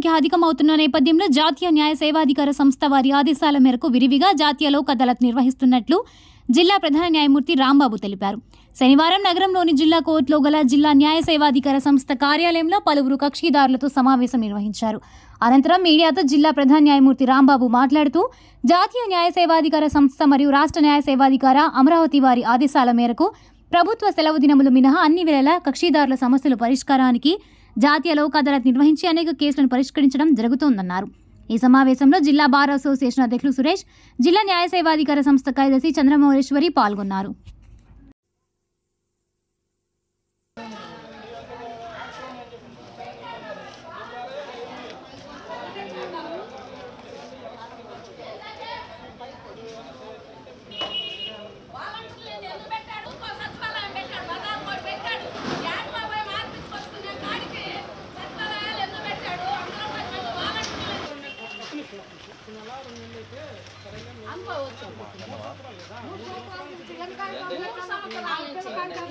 సంఖ్య అధికమవుతున్న నేపథ్యంలో జాతీయ న్యాయ సేవాధికార సంస్థ వారి ఆదేశాల మేరకు విరివిగా జాతీయ లోక్ అదాలత్ నిర్వహిస్తున్నట్లు జిల్లా ప్రధాన న్యాయమూర్తి రాంబాబు తెలిపారు శనివారం నగరంలోని జిల్లా కోర్టులో గల జిల్లా న్యాయ సేవాధికార సంస్థ కార్యాలయంలో పలువురు కక్షిదారులతో సమావేశం నిర్వహించారు అనంతరం మీడియాతో జిల్లా ప్రధాన న్యాయమూర్తి రాంబాబు మాట్లాడుతూ జాతీయ న్యాయ సేవాధికార సంస్థ మరియు రాష్ట్ర న్యాయ సేవాధికార అమరావతి వారి ఆదేశాల మేరకు ప్రభుత్వ సెలవు దినములు మినహా అన్ని వేళలా కక్షిదారుల సమస్యల పరిష్కారానికి జాతీయ లోక్ అదాలత్ నిర్వహించి అనేక కేసులను పరిష్కరించడం జరుగుతోందన్నారు ఈ సమావేశంలో జిల్లా బార్ అసోసియేషన్ అధ్యక్షులు సురేష్ జిల్లా న్యాయ సేవాధికార సంస్థ కార్యదర్శి చంద్రమౌళేశ్వరి పాల్గొన్నారు వాలంటీర్లు ఎందుకు పెట్టాడు ఇంకో సచివాలయం పెట్టాడు బజార్ కోటి పెట్టాడు యాడ్లో పోయి మార్పించుకొచ్చుకునే కాడికి సచివాలయాలు ఎందుకు పెట్టాడు అందులో పది మంది వాలంటీర్లు అనుకోవచ్చు మూడు సంవత్సరాల నుంచి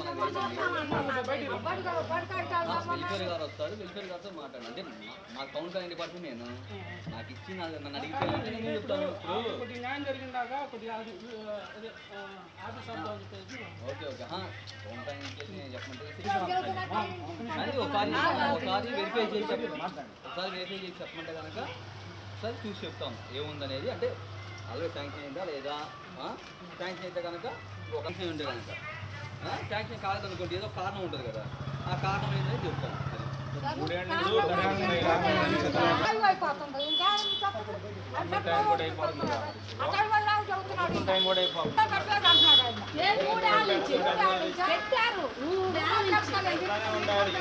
వెల్ఫేర్ గారు వస్తాడు వెల్ఫేర్ గారితో మాట్లాడు అంటే మా- మా కౌన్సిల్ డిపార్ట్మెంట్ నేను నాకు ఇచ్చి నాకు నన్ను అడిగితే నేను చెప్తాను ఇప్పుడు కొద్ది న్యాయం జరిగిందాక కొద్ది ఆది- అదే ఆ, ఆఫీస్ ఆఫ్ ద చెప్పేసి ఓకే ఓకే కౌన్సిల్ ఇచ్చేసి నేను చెప్పమంటే అది ఒకసారి ఒకసారి వెరిఫై చేసి చెప్పండి ఒకసారి వెరిఫై చేసి చెప్పమంటే కనుక ఒకసారి చూసి చెప్తాం ఏముందనేది అంటే ఆల్రెడీ శాంక్షన్ అయిందా లేదా శాంక్షన్ అయితే కనుక ఒక శాంక్షన్ ఉంటే కనుక శాంక్షన్ కాలేదనుకోండి ఏదో కారణం ఉంటుంది కదా ఆ కారణం ఏంటనేది చెప్తాం అది లేదు మూడేళ్ళ నుంచి పెట్టారు మూడేళ్ళ నుంచి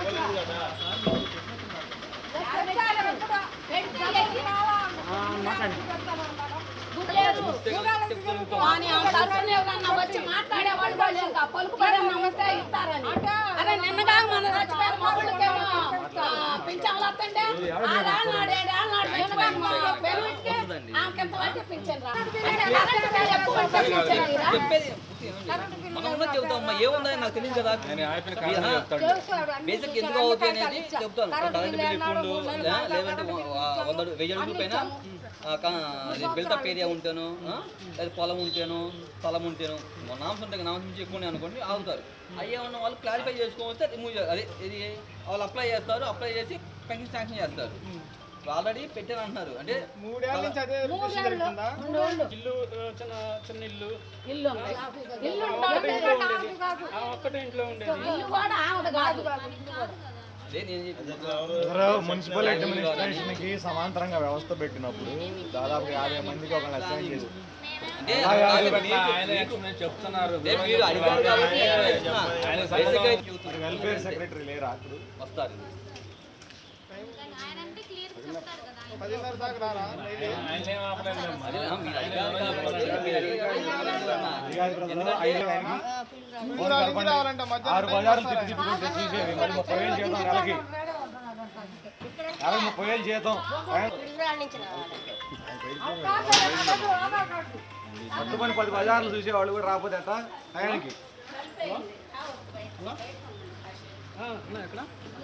పెడితే ఎక్కినా కానీ ఆ తరఫున ఎవరన్నా వచ్చి మాట్లాడేవాళ్ళు కూడా లేదు. ఆ పలుకుబడి నమ్మితే ఇస్తారని అదే నిన్నగా మన చచ్చిపోయిన మొగుళ్ళకేమో పింఛన్లు వస్తుంటే ఆడేళ్ళనాడు ఏడేళ్ళనాడు చచ్చిపోయిన మా పెరువిటికి ఆమెకింత వరకు పింఛన్ రా అంటే కరెంటు బిల్లు ఎక్కువ ఉంటే పింఛన్ ఇయ్యరా? చెప్పేది మనం ఉన్నది చెబుతాం అమ్మా ఏముందని నాకు తెలియదు కదా బేసిక్ ఎందుకు అవుతాయి అనేది చెప్తాను కరెంట్ బిల్ ఎక్కువ ఉండు లే- లేదంటే వ- వంద వెయ్యి అడుగుల పైన బిల్డప్ ఏరియా ఉంటేను ఆ, లేదా పొలం ఉంటేను స్థలం ఉంటేను నామ్స్ ఉంటాయి నామ్స్ నుంచి ఎక్కువ ఉన్నాయి అనుకోండి ఆగుతారు అయ్యే ఉన్న వాళ్ళు క్లారిఫై చేసుకోవచ్చు రిమూవ్ అదే ఇది వాళ్ళు అప్లై చేస్తారు అప్లై చేసి పెన్షన్ శాంక్షన్ చేస్తారు ఆల్రెడీ పెట్టాను అంటున్నారు అంటే మూడేళ్ళ నుంచి అదే రిజిస్ట్రేషన్ జరుగుతుందా ఇల్లు ఆ, చిన్న చిన్న ఇల్లు ఇల్లు ఉంది. ఇల్లు ఉండాలి. ఆ ఒక్కటే ఇంట్లో ఉండేది ఇల్లు కూడా ఆవిడ కాదు అదే నేను చెప్పేది. ఎవరో మున్సిపల్ అడ్మినిస్ట్రేషన్ కి సమాంతరంగా వ్యవస్థ పెట్టినప్పుడు దాదాపు యాభై మందికి ఒక అసైన్ చేసి అంటే చెప్తున్నారు అదే మీరు అడిగారు కాబట్టి నేను చెప్తున్నా. బేసిక్గా చెబుతున్నా. వెల్ఫేర్ సెక్రటరీ లేరా అప్పుడు వస్తారు పదిన్నర దాకా రారా అదే ఆ, మీరు అడిగారు కాబట్టి మీరు అడిగారు కాబట్టి అది కాదు బ్రదర్, ఐదు ఆయనకి ఫోన్ కలపండి. రావాలంట మధ్యాహ్నం ఆరు బజార్లు తిప్పి తిప్పుకుంటే చూసేది మరి ముప్పై వేలు జీతం నెలకి నెలకి ముప్పై వేలు జీతం పట్టుకొని పది బజార్లు చూసేవాళ్ళు కూడా రాకపోతే ఎట్ట టయానికి ఎక్కడ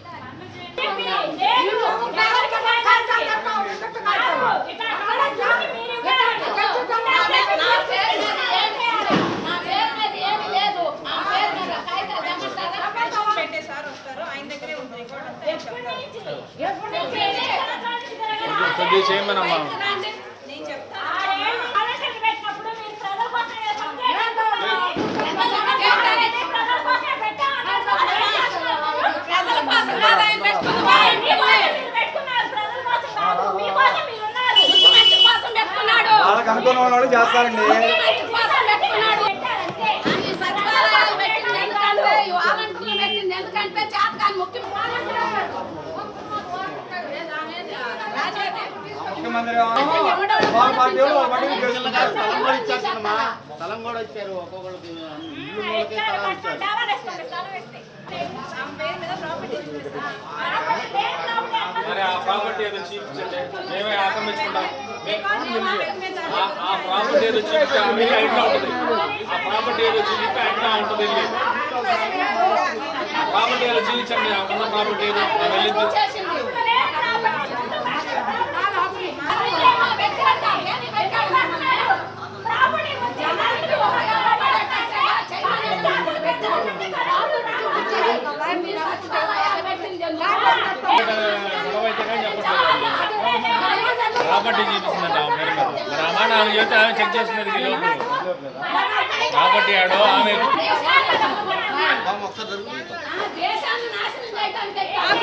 నా పేరు మీద ఏమీ లేదు. నా పేరు మీద ఏమీ లేదు. నా పేరు మీద కాగితాలు తెమ్మంటారా? పెట్టే సార్ వస్తారు ఆయన దగ్గరే ఉంది రికార్డ్ అంతా ఆయన చెప్తారు ఎప్పటి నుంచి ఇది? కొద్దిగా చేయమనమ్మా రండి. నేను చెప్తాను ప్రజల కోసం కాదు ఆయన పెట్టుకుంది. ముఖ్యమంత్రి కోసం పెట్టుకున్నాడు వాళ్ళకి అనుకున్న వాళ్ళు చేస్తారండి ముఖ్యమంత్రి కోసం పెట్టుకున్నాడు ఈ సచివాలయాలు పెట్టింది ఎందుకంటే ఈ వాలంటీర్లు పెట్టింది ఎందుకంటే చేతకాని ముఖ్యమంత్రి ముఖ్యమంత్రి వాళ్ళ పార్టీ వాళ్ళు వాళ్ళ పార్టీ చేసుకుంటారు. స్థలం కూడా ఇచ్చేస్తానమ్మా స్థలం కూడా ఇచ్చారు ఒక్కొక్కరికి ఇల్లు వాళ్ళకి స్థలం ఇచ్చారు ఆమె పేరు మీద ప్రాపర్టీ చూపిస్తాను మరి ఆ ప్రాపర్టీ ఏదో చూపించండి మేమే ఆక్రమించుకుంటాం ఆ- ఆ ప్రాపర్టీ ఏదో చూపిస్తే ఆ ఇల్లు ఎట్లా ఉంటుంది ఆ ప్రాపర్టీ ఏదో చూపిస్తే ఎట్లా ఉంటుంది ఇల్లు ఆ ప్రాపర్టీ ఏదో చూపించండి ఆ ఉన్న ప్రాపర్టీ ఏదో మేము వెళ్ళింది చేసింది ప్రాపర్టీ చూపిస్తుందంట ఆమె పేరు మీద మరి ఆ మాట ఆమె చెప్తే ఆమె చెక్ చేస్తున్నది ఈ లోపు ప్రాపర్టీ ఆడో ఆమె ఆ దేశాన్ని నాశనం చేయడానికి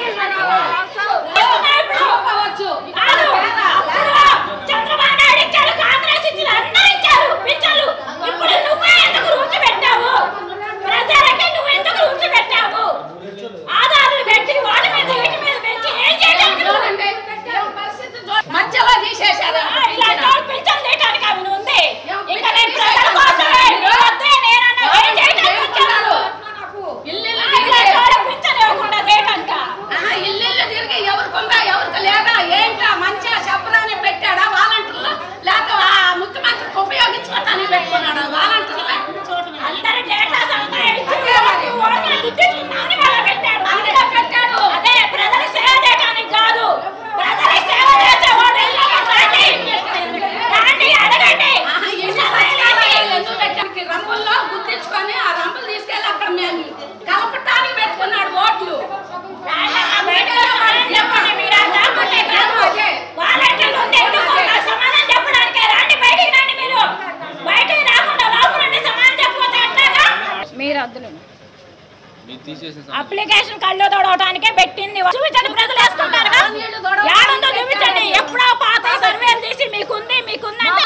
కావచ్చు చంద్రబాబు నాయుడు ఇచ్చాడు కాంగ్రెస్ ఇచ్చిన అందరూ ఇచ్చారు పిచ్చలు ఇప్పుడు నువ్వే ఎందుకు రూల్స్ పెట్టావు ప్రజలకి నువ్వు ఎందుకు రూల్స్ పెట్టావు ఆధారాలు పెట్టి వాటి మీద వీటి మీద పెంచి ఏం చేయడానికి నువ్వు? చూడండి ఏం పరిస్థితి చూ- మధ్యలో తీసేశారు ఆ, ఇలాంటి వాళ్ళు పిచ్చలు తీయటానికి అవి ఉంది ఇంకా నేను ప్రజల కోసమే వద్దే నేనన్నా ఏం చేయడానికి వచ్చాను ఇల్లు ఇలాంటి వాళ్ళు పిచ్చలు ఇవ్వకుండా చేయటానిక ఇల్లు తిరిగి ఎవరికుందా ఎవరికి లేదా ఏంటా మంచిగా చెప్పరాని పెట్టాడా వాలంటీర్లు లేక ఆ ముఖ్యమంత్రికి ఉపయోగించుకోవటానికి పెట్టుకున్నాడు వాలంటీర్లు అందరి డేటా అంతా ఇచ్చి ఓట్ల గుర్తించుకున్నామని వాళ్ళు పెట్టాడు అందుకే పెట్టాడు అదే ప్రజల సేవ చేయడానికి కాదు ప్రజల సేవ చేసేవాడు ఇళ్ళకి రండి రండి అడగండి ఆహా, ఎన్ని సంవత్సరాలు ఎందుకు పెట్టానికి రంగుల్లో గుర్తించుకొని ఆ రంగులు తీసుకెళ్ళి అక్కడ మేము కలపటానికి పెట్టుకున్నాడు ఓట్లు రాళ్ళన్న బయటకు రావాలని చెప్పండి మీరు ఆ లేకుంటే కాదు వాలంటీర్లు ఉంటే ఎందుకు నాకు సమాధానం చెప్పడానికే రండి బయటికి రండి మీరు బయటికి రాకుండా లోపల ఉండి సమాధానం చెప్పకపోతే ఎట్లాగా మీరు అద్దులు మీరు తీసేసిన అప్లికేషన్ కళ్ళు తొడవటానికే పెట్టింది చూపించండి ప్రజలు వేసుకుంటారుగా ఏడుందో చూపించండి ఎప్పుడో పాత సర్వేలు తీసి మీకుంది మీకుందంటే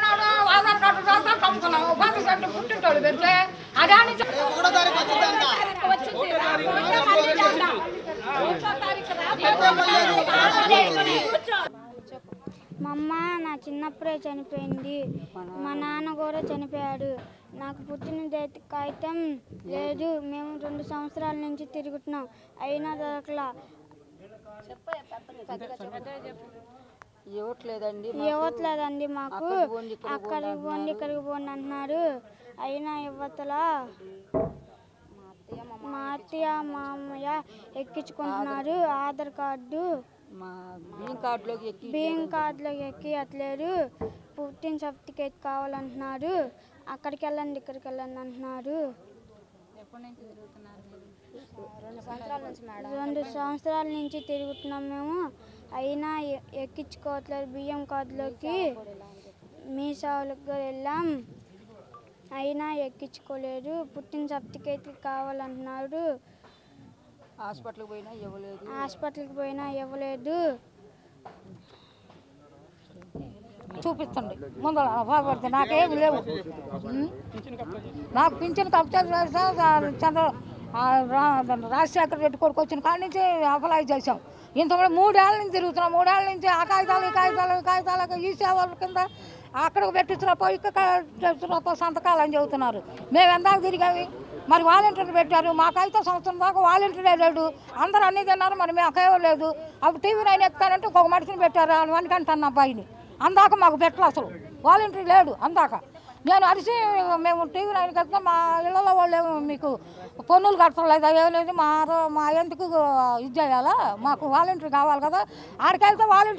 మా అమ్మ నా చిన్నప్పుడే చనిపోయింది మా నాన్న కూడా చనిపోయాడు నాకు పుట్టిన డేట్ కాగితం లేదు మేము రెండు సంవత్సరాల నుంచి తిరుగుతున్నాం అయినా దొరకలా ఇవ్వట్లేదండి ఇవ్వట్లేదండి మాకు అక్కడికి పోండి ఇక్కడికి పోండి అంటున్నారు అయినా ఇవ్వతలా మా అత్తయ్య మా అమ్మయ్య ఎక్కించుకుంటున్నారు ఆధార్ కార్డు మా బియ్యం కార్డులోకి ఎక్కి బియ్యం కార్డులో ఎక్కియట్లేరు పుట్టిన సర్టిఫికేట్ కావాలంటున్నారు అక్కడికి వెళ్ళండి ఇక్కడికి వెళ్ళండి అంటున్నారు రెండు సంవత్సరాల నుంచి తిరుగుతున్నాం మేము అయినా ఎ- ఎక్కించుకోవట్లేదు బియ్యం కార్డులోకి మీ సేవలకు కూడా వెళ్ళాం అయినా ఎక్కించుకోలేదు పుట్టిన సర్టిఫికేట్ కావాలంటున్నారు హాస్పిటల్కి పోయినా ఇవ్వలేదు హాస్పిటల్కి పోయినా ఇవ్వలేదు చూపిస్తుంది ముందర బాగుపడితే నాకేం లేవు ఉం? నాకు పింఛన్ కప్తారు చంద్ర ఆ రా- రాజశేఖర రెడ్డి కొడుకు వచ్చిన కాడి నుంచి అప్లై చేసాం ఇంతకుముందు మూడేళ్ళ నుంచి తిరుగుతున్నాం మూడేళ్ళ నుంచి ఆ కాగితాలు ఈ కాగితాలు ఈ కాగితాలకు ఈ సేవల కింద అక్కడికి పెట్టించినప్పో ఇక్కడ పెట్టించినప్పో సంతకాలు అని చెబుతున్నారు మేము ఎందాక తిరిగావి మరి వాలంటీర్లు పెట్టారు మాకైతే సంవత్సరం దాకా వాలంటీరే లేడు అందరూ అన్నీ తిన్నారు మరి మాకేమో లేదు అప్పుడు టీవీ నైన్ ఎత్తుకానంటే ఇంకొక మనిషిని పెట్టారు వనికంటాను అబ్బాయిని అందాక మాకు పెట్టలు అసలు వాలంటీర్ లేడు అందాక నేను అరిసి మేము టీవీ నైన్కి వెళ్తే మా ఇళ్ళలో వాళ్ళు ఏమో మీకు పన్నులు కట్టలేదు ఏం లేదు మా మా ఎందుకు ఇది చేయాలా మాకు వాలంటీర్ కావాలి కదా ఆడికి వెళ్తే వాలంటీర్